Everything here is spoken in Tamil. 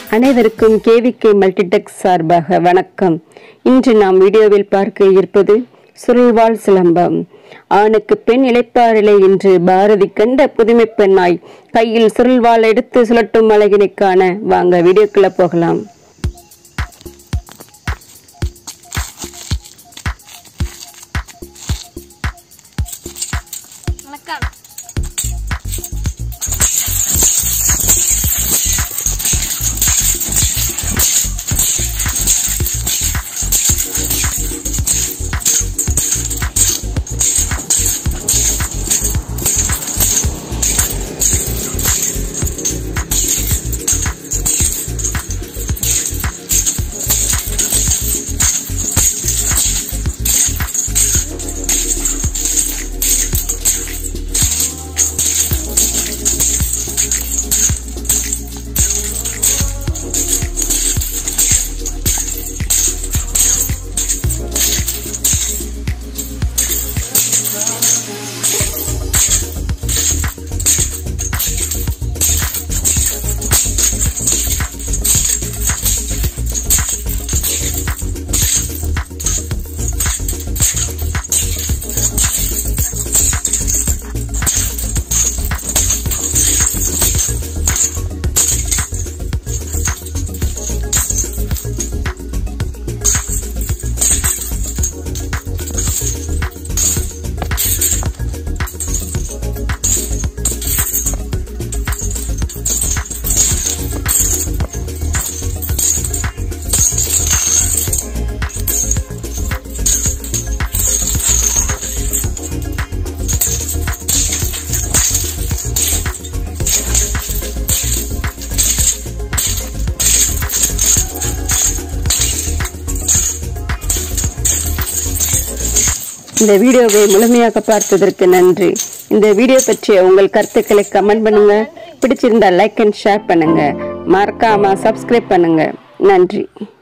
அனைவருக்கும் கேவிகே மல்டிடெக் சார்பாக வணக்கம் இன்று நாம் வீடியோவில் பார்க்க இருப்பது சுருள்வாள் சிலம்பம் ஆணுக்கு பெண் இழைப்பாரில்லை என்று பாரதி கண்ட புதுமை பெண்ணாய் கையில் சுருள்வாள் எடுத்து சுழட்டும் அழகினை காண வாங்க வீடியோக்குள்ள போகலாம் வணக்கம் இந்த வீடியோவை முழுமையாக பார்த்ததற்கு நன்றி இந்த வீடியோ பற்றிய உங்கள் கருத்துக்களை கமெண்ட் பண்ணுங்க பிடிச்சிருந்தா லைக் அண்ட் ஷேர் பண்ணுங்க மறக்காம சப்ஸ்கிரைப் பண்ணுங்க நன்றி